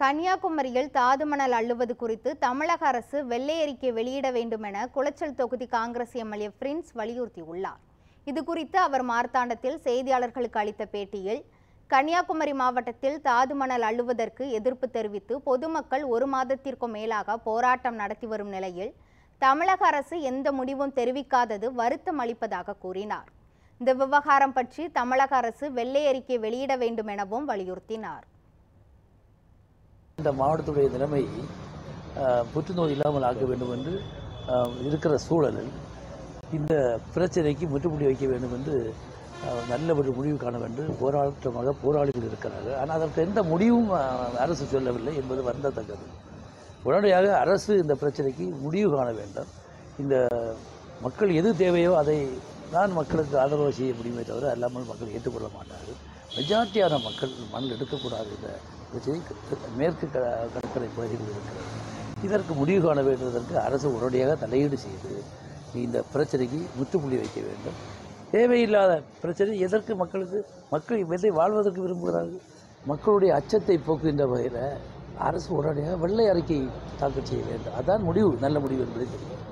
கன்னியாகுமரியில் தாதுமணல் அள்ளுவது குறித்து தமிழக அரசு வெள்ளை அறிக்கை வெளியிட வேண்டும் என குளச்சல் தொகுதி காங்கிரஸ் எம்எல்ஏ பிரின்ஸ் வலியுறுத்தியுள்ளார் இது குறித்து அவர் மார்த்தாண்டத்தில் செய்தியாளர்களுக்கு அளித்த பேட்டியில் கன்னியாகுமரி மாவட்டத்தில் தாதுமணல் அள்ளுவதற்கு எதிர்ப்பு தெரிவித்து பொதுமக்கள் ஒரு மாதத்திற்கும் மேலாக போராட்டம் நடத்தி வரும் நிலையில் தமிழக அரசு எந்த முடிவும் தெரிவிக்காதது வருத்தம் அளிப்பதாக கூறினார் இந்த விவகாரம் பற்றி தமிழக அரசு வெள்ளை அறிக்கை வெளியிட வேண்டும் எனவும் வலியுறுத்தினார் இந்த மாவட்டத்துடைய நிலைமை அஹ், புற்றுநோய் இல்லாமல் ஆக்க வேண்டும் என்று அஹ், இருக்கிற சூழலில் இந்த பிரச்சனைக்கு முற்றுப்புள்ளி வைக்க வேண்டும் என்று அஹ், நல்ல ஒரு முடிவு காண வேண்டும் போராட்டமாக போராளிகள் இருக்கிறார்கள் ஆனால் அதற்கு எந்த முடிவும் அஹ், அரசு சொல்லவில்லை என்பது வருந்தத்தக்கது உடனடியாக அரசு இந்த பிரச்சனைக்கு முடிவு காண வேண்டும் இந்த மக்கள் எது தேவையோ அதை தான் மக்களுக்கு ஆதரவு செய்ய முடியுமே தவிர அல்லாமல் மக்கள் ஏற்றுக்கொள்ள மாட்டார்கள் மெஜாரிட்டியான மக்கள் மண் எடுக்கக்கூடாது இந்த பிரச்சனை க- மேற்கு க கடற்கரை பகுதியில் இருக்கிறது இதற்கு முடிவு காண வேண்டுவதற்கு அரசு உடனடியாக தலையீடு செய்து இந்த பிரச்சனைக்கு முற்றுப்புள்ளி வைக்க வேண்டும் தேவையில்லாத பிரச்சனை எதற்கு மக்களுக்கு மக்கள் எதை வாழ்வதற்கு விரும்புகிறார்கள் மக்களுடைய அச்சத்தை போக்குகின்ற வகையில் அரசு உடனடியாக வெள்ளை அறிக்கை தாக்கல் செய்ய வேண்டும் அதான் முடிவு நல்ல முடிவு என்பதை தெரியும்